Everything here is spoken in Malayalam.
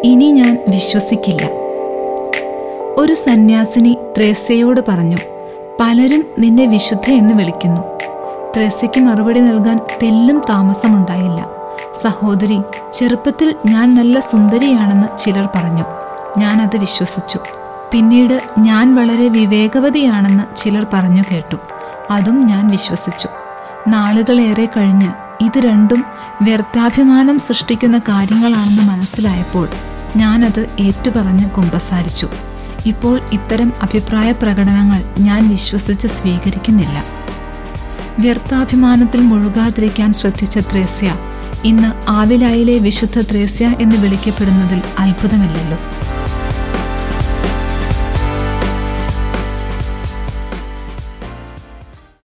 ഇനി ഞാൻ വിശ്വസിക്കില്ല ഒരു സന്യാസിനി ത്രേസ്യയോട് പറഞ്ഞു പലരും നിന്നെ വിശുദ്ധ എന്ന് വിളിക്കുന്നു ത്രേസ്യയ്ക്ക് മറുപടി നൽകാൻ തെല്ലും താമസമുണ്ടായില്ല സഹോദരി ചെറുപ്പത്തിൽ ഞാൻ നല്ല സുന്ദരിയാണെന്ന് ചിലർ പറഞ്ഞു ഞാൻ അത് വിശ്വസിച്ചു പിന്നീട് ഞാൻ വളരെ വിവേകവതിയാണെന്ന് ചിലർ പറഞ്ഞു കേട്ടു അതും ഞാൻ വിശ്വസിച്ചു നാളുകളേറെ കഴിഞ്ഞ് ഇത് രണ്ടും വ്യർത്ഥാഭിമാനം സൃഷ്ടിക്കുന്ന കാര്യങ്ങളാണെന്ന് മനസ്സിലായപ്പോൾ ഞാനത് ഏറ്റുപറഞ്ഞ് കുമ്പസാരിച്ചു ഇപ്പോൾ ഇത്തരം അഭിപ്രായ പ്രകടനങ്ങൾ ഞാൻ വിശ്വസിച്ച് സ്വീകരിക്കുന്നില്ല വ്യർത്ഥാഭിമാനത്തിൽ മുഴുകാതിരിക്കാൻ ശ്രദ്ധിച്ച ത്രേസ്യ ഇന്ന് ആവിലായിലെ വിശുദ്ധ ത്രേസ്യ എന്ന് വിളിക്കപ്പെടുന്നതിൽ അത്ഭുതമില്ലല്ലോ